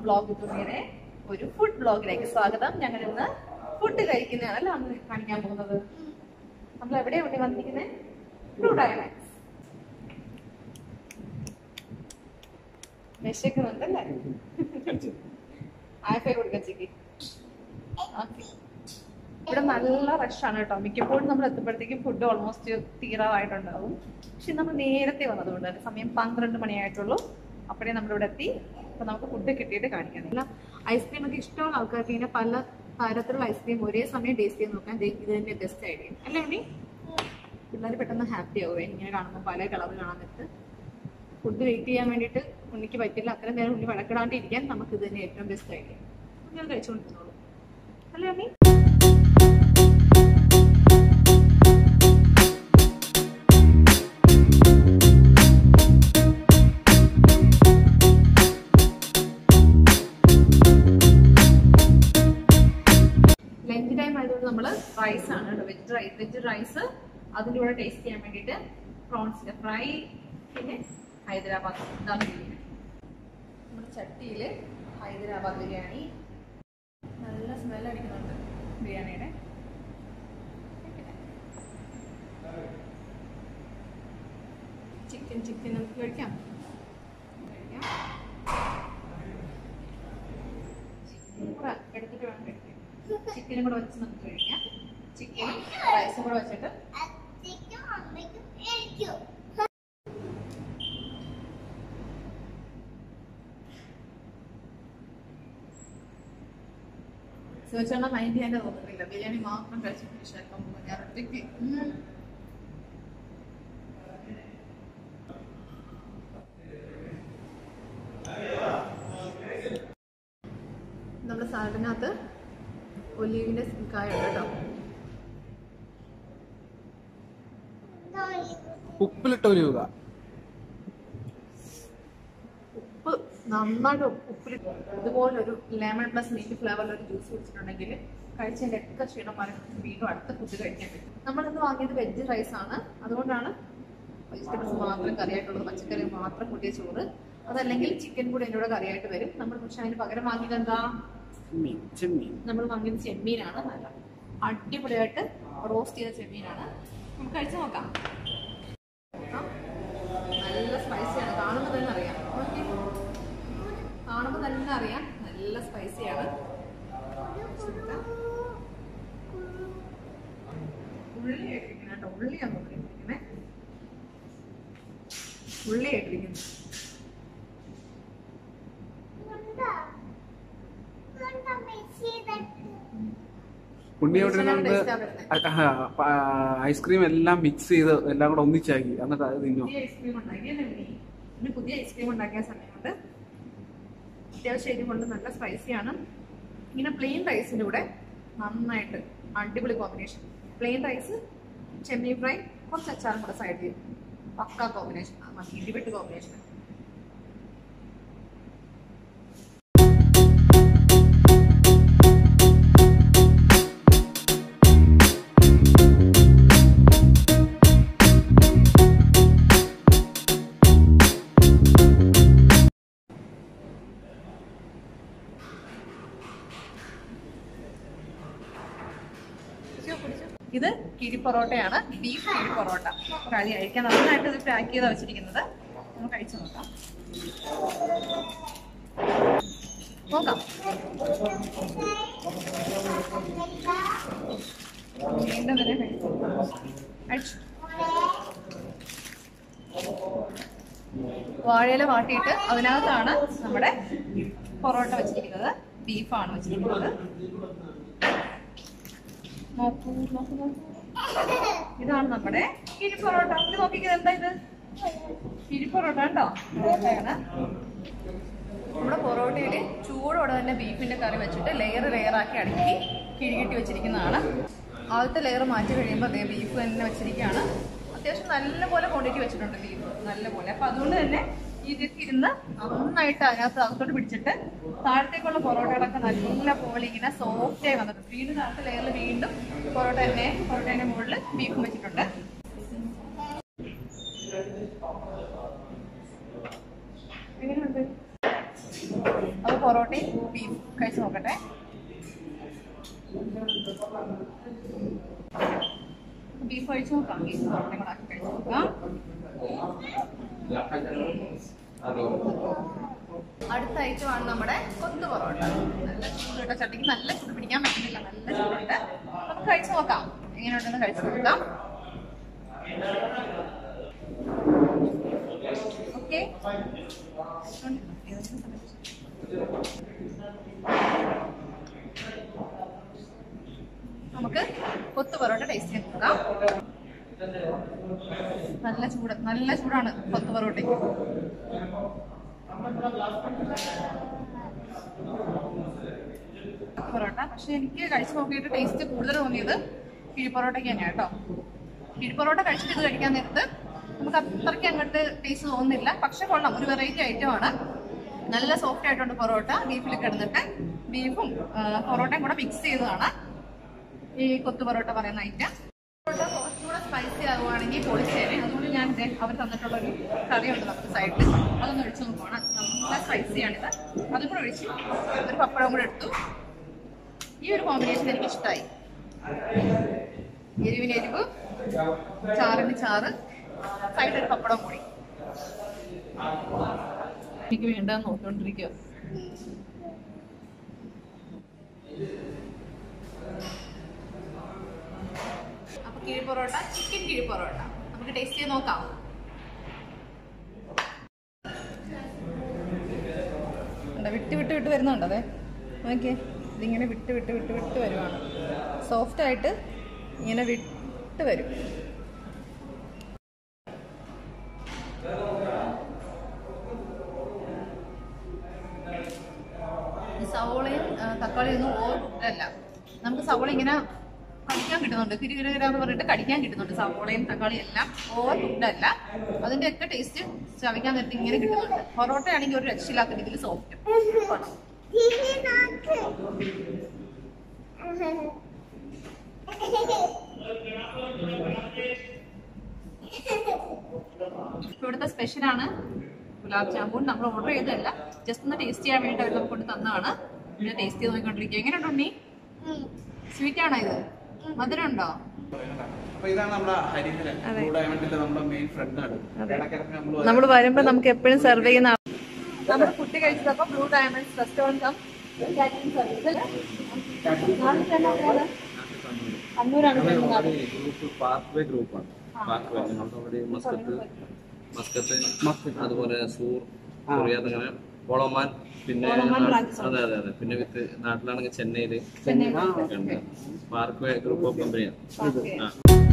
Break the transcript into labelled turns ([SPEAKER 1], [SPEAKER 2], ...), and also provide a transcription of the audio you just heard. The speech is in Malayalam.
[SPEAKER 1] ബ്ലോഗ് തുണിയുടെ ഒരു ഫുഡ് ബ്ലോഗിലേക്ക് സ്വാഗതം ഞങ്ങൾ ഇന്ന് ഫുഡ് കഴിക്കുന്നതാണല്ലോ അന്ന് കാണിക്കാൻ പോകുന്നത് നമ്മൾ എവിടെയാ വേണ്ടി വന്നിരിക്കുന്നത് ബ്ലൂ ഡയമണ്ട്സ് വിശക്കുന്നുണ്ടല്ലേ ആയഫൈ കൊടുക്കച്ചേക്ക് ഇവിടെ നല്ല റഷാണ് കേട്ടോ മിക്കപ്പോഴും നമ്മൾ എത്തുമ്പോഴത്തേക്കും ഫുഡ് ഓൾമോസ്റ്റ് തീരാറായിട്ടുണ്ടാവും പക്ഷെ നമ്മൾ നേരത്തെ വന്നതുകൊണ്ട് തന്നെ സമയം പന്ത്രണ്ട് മണിയായിട്ടുള്ളൂ അപ്പോഴേ നമ്മളിവിടെ എത്തി അപ്പൊ നമുക്ക് ഫുഡ് കിട്ടിയിട്ട് കാണിക്കാം അല്ല ഐസ്ക്രീം ഒക്കെ ഇഷ്ടമുള്ള ആൾക്കാർക്ക് ഇങ്ങനെ പല തരത്തിലുള്ള ഐസ്ക്രീം ഒരേ സമയം ടേസ്റ്റ് ചെയ്ത് നോക്കാൻ ദേ ഇത് തന്നെ ബെസ്റ്റ് ഐഡിയ അല്ലേ ഉണ്ണി പിള്ളേർ പെട്ടെന്ന് ഹാപ്പി ആവുക ഇങ്ങനെ കാണുമ്പോൾ പല കളർ കാണാൻ നേരത്ത് ഫുഡ് വെയിറ്റ് ചെയ്യാൻ വേണ്ടിയിട്ട് ഉണ്ണിക്ക് പറ്റില്ല അത്രയും നേരം ഉണ്ണി വഴക്കിടാണ്ടിരിക്കാൻ നമുക്ക് ഇത് തന്നെ ഏറ്റവും ബെസ്റ്റ് ഐഡിയ ഞാൻ കഴിച്ചുകൊണ്ടിരുന്നോളൂ അല്ലേ ഉണ്ണി ലഞ്ച് ടൈം ആയതുകൊണ്ട് നമ്മൾ റൈസ് ആണ് കേട്ടോ വെജ് റൈസ് വെജ് റൈസ് അതിൻ്റെ കൂടെ ടേസ്റ്റ് ചെയ്യാൻ വേണ്ടിയിട്ട് പ്രോൺസിന്റെ ഫ്രൈ പിന്നെ ഹൈദരാബാദ് ദം ബിരിയാണി നമ്മുടെ ചട്ടിയിൽ ഹൈദരാബാദ് ബിരിയാണി നല്ല സ്മെൽ അടിക്കുന്നുണ്ട് ബിരിയാണിയുടെ ചിക്കൻ ചിക്കൻ നമുക്ക് കഴിക്കാം കഴിക്കാം ചിക്കൻ കൂടെ എടുത്തിട്ട് വേണം കഴിക്കാൻ ചിക്കനും കൂടെ വെച്ച് നമുക്ക് കഴിക്കാം ചിക്കനും റൈസും കൂടെ വെച്ചിട്ട്
[SPEAKER 2] അച്ഛനും അമ്മയ്ക്കും എനിക്കും
[SPEAKER 1] ചോദിച്ചാൽ മൈൻഡ് ചെയ്യാൻ തോന്നുന്നില്ല ബിരിയാണി മാത്രം കഴിച്ചു ഫിനിഷാക്കാൻ ഞാൻ ഒറ്റയ്ക്ക് ഉം. നമ്മുടെ സാലഡിനകത്ത് ഒലീവിന്റെ കായ ഉണ്ട് കേട്ടോ
[SPEAKER 3] ഉപ്പിലിട്ട ഒരു യുഗ
[SPEAKER 1] ഉപ്പ് നന്നായിട്ട് ഉപ്പിൽ ഇതുപോലൊരു ലെമൺ പ്ലസ് മിൽക്ക് ഫ്ലേവറിൽ ഒരു ജ്യൂസ് കുടിച്ചിട്ടുണ്ടെങ്കിൽ കഴിച്ചതിന്റെ ഒക്കെ ക്ഷീണം മാറി വീണ്ടും അടുത്ത ഫുഡ് കഴിക്കാൻ പറ്റും നമ്മളിന്ന് വാങ്ങിയത് വെജ് റൈസ് ആണ് അതുകൊണ്ടാണ് വെജിറ്റബിൾസ് മാത്രം കറിയായിട്ടുള്ളത് പച്ചക്കറി മാത്രം കൂട്ടിയ ചോറ് അതല്ലെങ്കിൽ ചിക്കൻ കൂടി അതിൻ്റെ കൂടെ കറിയായിട്ട് വരും നമ്മൾ പക്ഷെ അതിന് പകരം വാങ്ങിയത് എന്താ
[SPEAKER 3] മീൻ ചെമ്മീൻ
[SPEAKER 1] നമ്മൾ വാങ്ങിയത് ചെമ്മീനാണ് നല്ല അടിപൊളിയായിട്ട് റോസ്റ്റ് ചെയ്ത ചെമ്മീനാണ് നമുക്ക് കഴിച്ചു നോക്കാം നോക്കാം. നല്ല സ്പൈസിയാണ് കാണുമ്പോൾ തന്നെ അറിയാം നോക്കിയേ. കാണുമ്പോൾ തന്നെ അറിയാം നല്ല സ്പൈസിയാണ് ഉള്ളി ഇട്ടിരിക്കുന്നത് കേട്ടോ ഉള്ളിയാണ് ഇട്ടിരിക്കുന്നത് ഉള്ളി ഇട്ടിരിക്കുന്നത്
[SPEAKER 3] ഉണ്ണി അവിടെ ഇരുന്നുകൊണ്ട്
[SPEAKER 1] ടേസ്റ്റാ വരുന്നത്
[SPEAKER 3] ഐസ്ക്രീം എല്ലാം മിക്സ് ചെയ്ത് എല്ലാം കൂടെ ഒന്നിച്ചാക്കി എന്നിട്ട് അത് തിന്നു
[SPEAKER 1] പുതിയ ഐസ്ക്രീം ഉണ്ടാക്കിയല്ലേ ഉണ്ണി? ഇന്ന് പുതിയ ഐസ്ക്രീം ഉണ്ടാക്കിയ സമയത്ത് അത്യാവശ്യം എരിവ് കൊണ്ട് നല്ല സ്പൈസിയാണ് ഇങ്ങനെ പ്ലെയിൻ റൈസിന്റെ കൂടെ നന്നായിട്ട് അടിപൊളി കോമ്പിനേഷൻ പ്ലെയിൻ റൈസ് ചെമ്മീൻ ഫ്രൈ കുറച്ച് അച്ചാറും കൂടെ സൈഡ് ചെയ്യും പക്ക കോമ്പിനേഷൻ ഇടിവെട്ട് കോമ്പിനേഷൻ ഇത് കിഴി പൊറോട്ടയാണ് ബീഫ് കിഴി പൊറോട്ട കഴി കഴിക്കാൻ നന്നായിട്ട് ഇത് പാക്ക് ചെയ്താ വെച്ചിരിക്കുന്നത് നമുക്ക് കഴിച്ചു നോക്കാം നോക്കാം വീണ്ടും തന്നെ കഴിച്ചു കഴിച്ചു വാഴയില വാട്ടിയിട്ട് അതിനകത്താണ് നമ്മുടെ പൊറോട്ട വെച്ചിരിക്കുന്നത് ബീഫാണ് വെച്ചിരിക്കുന്നത് നോക്കൂ നോക്കൂ നോക്കൂ ഇതാണ് നമ്മുടെ കിഴി പൊറോട്ട ഇത് നോക്കിക്കുന്നത് എന്താ ഇത് കിഴി പൊറോട്ട കേട്ടോ പൊറോട്ടയാണ് നമ്മുടെ പൊറോട്ടയിൽ ചൂടോടെ തന്നെ ബീഫിന്റെ കറി വെച്ചിട്ട് ലെയർ ലെയർ ആക്കി അടുക്കി കിഴികിട്ടി വെച്ചിരിക്കുന്നതാണ് ആദ്യത്തെ ലെയർ മാറ്റി കഴിയുമ്പോൾ അതേ ബീഫ് തന്നെ വെച്ചിരിക്കുകയാണ് അത്യാവശ്യം നല്ലപോലെ ക്വാണ്ടിറ്റി വെച്ചിട്ടുണ്ട് ബീഫ് നല്ലപോലെ അപ്പൊ അതുകൊണ്ട് തന്നെ ഇതൊക്കെ ഇരുന്ന് നന്നായിട്ട് അതിനകത്ത് അകത്തോട്ട് പിടിച്ചിട്ട് താഴത്തേക്കുള്ള പൊറോട്ടകളൊക്കെ നല്ല പോലെ ഇങ്ങനെ സോഫ്റ്റ് ആയി വന്നിട്ടുണ്ട് വീണ്ടും താഴത്തെ ലെയറിൽ വീണ്ടും പൊറോട്ട തന്നെ പൊറോട്ടേന്റെ മുകളിൽ ബീഫും വെച്ചിട്ടുണ്ട് എങ്ങനെയുണ്ട് അപ്പൊ പൊറോട്ടയും ബീഫ് കഴിച്ചു നോക്കട്ടെ ബീഫ് കഴിച്ചു നോക്കാം ബീഫ് പൊറോട്ടയും കൂടെ ആക്കി കഴിച്ചു നോക്കാം അടുത്ത ഐറ്റമാണ് നമ്മുടെ കൊത്തു പൊറോട്ട നല്ല ചൂടുള്ള ചട്ടിക്ക് നല്ല ചൂട് പിടിക്കാൻ പറ്റുന്നില്ല നല്ല ചൂടുണ്ട് നമുക്ക് കഴിച്ചു നോക്കാം എങ്ങനെയുണ്ടെന്ന് കഴിച്ചു നോക്കാം ഓക്കെ നമുക്ക് കൊത്തു പൊറോട്ട ടേസ്റ്റ് ചെയ്ത് നോക്കാം നല്ല ചൂട് നല്ല ചൂടാണ് കൊത്തു പൊറോട്ടയ്ക്ക് പൊറോട്ട പക്ഷെ എനിക്ക് കഴിച്ചു നോക്കിയിട്ട് ടേസ്റ്റ് കൂടുതൽ തോന്നിയത് കിഴിപ്പൊറോട്ടയ്ക്ക് തന്നെയാണ് കേട്ടോ കിഴിപ്പൊറോട്ട കഴിച്ചിട്ട് ഇത് കഴിക്കാൻ നേരത്ത് നമുക്ക് അത്രയ്ക്ക് അങ്ങോട്ട് ടേസ്റ്റ് തോന്നുന്നില്ല പക്ഷെ കൊള്ളാം ഒരു വെറൈറ്റി ഐറ്റം ആണ് നല്ല സോഫ്റ്റ് ആയിട്ടുണ്ട് പൊറോട്ട ബീഫിൽ കിടന്നിട്ട് ബീഫും ആ, പൊറോട്ടയും കൂടെ മിക്സ് ചെയ്തതാണ് ഈ കൊത്തു പൊറോട്ട പറയുന്ന ഐറ്റം പൊറോട്ട കുറച്ചുകൂടെ സ്പൈസി ആകുവാണെങ്കിൽ പൊളിച്ചേനെ അതുകൊണ്ട് ഞാൻ ദേ അവർ തന്നിട്ടുള്ള ഒരു കറിയുണ്ട് നമുക്ക് സൈഡിൽ അതൊന്ന് ഒഴിച്ചു നോക്കുവാണ് നല്ല സ്പൈസിയാണിത് അതും കൂടെ ഒഴിച്ച് ഒരു പപ്പടം കൂടെ എടുത്തു ഈ ഒരു കോമ്പിനേഷൻ എനിക്ക് ഇഷ്ടമായി എരിവിന് എരിവ് ചാറിന് ചാറ് സൈഡിൽ ഒരു പപ്പടം കൂടി എനിക്ക് വേണ്ടെന്ന് നോക്കിക്കൊണ്ടിരിക്കുക അപ്പൊ കിഴി പൊറോട്ട ചിക്കൻ കിഴി പൊറോട്ട നമുക്ക് ടേസ്റ്റ് ചെയ്ത് നോക്കാം ഉണ്ട്, വിട്ട് വിട്ട് വിട്ട് വരുന്നുണ്ട് അതെ നോക്കിയേ ഇതിങ്ങനെ വിട്ട് വിട്ട് വിട്ട് വിട്ട് വരുവാണ് സോഫ്റ്റ് ആയിട്ട് ഇങ്ങനെ വിട്ട് വരും ഈ സവോളയും ആ, തക്കാളിയും ഒന്നും ഓവർ കുക്കല്ല നമുക്ക് സവോള ഇങ്ങനെ കടിക്കാൻ കിട്ടുന്നുണ്ട് കിരികിരാന്ന് പറഞ്ഞിട്ട് കടിക്കാൻ കിട്ടുന്നുണ്ട് സവോളയും തക്കാളിയും എല്ലാം ഓവർ കുക്കല്ല അതിന്റെ ഒക്കെ ടേസ്റ്റ് ചവയ്ക്കാൻ നേരത്തെ ഇങ്ങനെ കിട്ടുന്നുണ്ട് പൊറോട്ട ആണെങ്കിൽ ഒരു രക്ഷയില്ലാത്ത രീതിയിൽ സോഫ്റ്റ്
[SPEAKER 2] ഇതിനകത്ത്
[SPEAKER 1] ഇവിടുത്തെ സ്പെഷ്യലാണ് ഗുലാബ് ജാമുൻ നമ്മൾ ഓർഡർ ചെയ്തതല്ല ജസ്റ്റ് ഒന്ന് ടേസ്റ്റ് ചെയ്യാൻ വേണ്ടി അവർ നമുക്ക് കൊണ്ട് തന്നതാണ് പിന്നെ ടേസ്റ്റ് ചെയ്ത് നോക്കിക്കൊണ്ടിരിക്കുക എങ്ങനെയുണ്ട് ഉണ്ണി സ്വീറ്റ് ആണോ ഇത് മധുരം ഉണ്ടോ
[SPEAKER 3] അപ്പൊ ഇതാണ് നമ്മുടെ ഹരിഹരൻ ബ്ലൂ ഡയമണ്ടിലെ നമ്മുടെ മെയിൻ ഫ്രണ്ടാണ് ഇടയ്ക്കിടയ്ക്ക് നമ്മൾ
[SPEAKER 1] നമ്മൾ വരുമ്പോ നമുക്ക് എപ്പോഴും സെർവ് ചെയ്യുന്ന നമ്മൾ ഫുഡ് കഴിച്ചപ്പോ blue diamonds restaurant cum catering service അന്നൂരാണ്
[SPEAKER 4] നമ്മുടെ ഗ്രൂപ്പ് പാത്വേ ഗ്രൂപ്പാണ് പാത്വേ ഞങ്ങളുടെ അവിടെ മസ്കത്ത് മസ്കത്ത് അതുപോലെ സൂർ കൊറിയാത്ത് അങ്ങനെ ഒളമാൻ പിന്നെ
[SPEAKER 1] ഒളമാൻ
[SPEAKER 4] നാ-
[SPEAKER 1] branches
[SPEAKER 4] അതെ അതെ അതെ പിന്നെ വിത്ത് നാട്ടിലാണെങ്കിൽ ചെന്നൈയില്
[SPEAKER 1] ചെന്നൈ
[SPEAKER 4] ഒക്കെ ഉണ്ട് പാർക്ക്വേ ഗ്രൂപ്പ് ഓഫ് കമ്പനിയാണ്
[SPEAKER 1] ഓക്കെ
[SPEAKER 4] ആ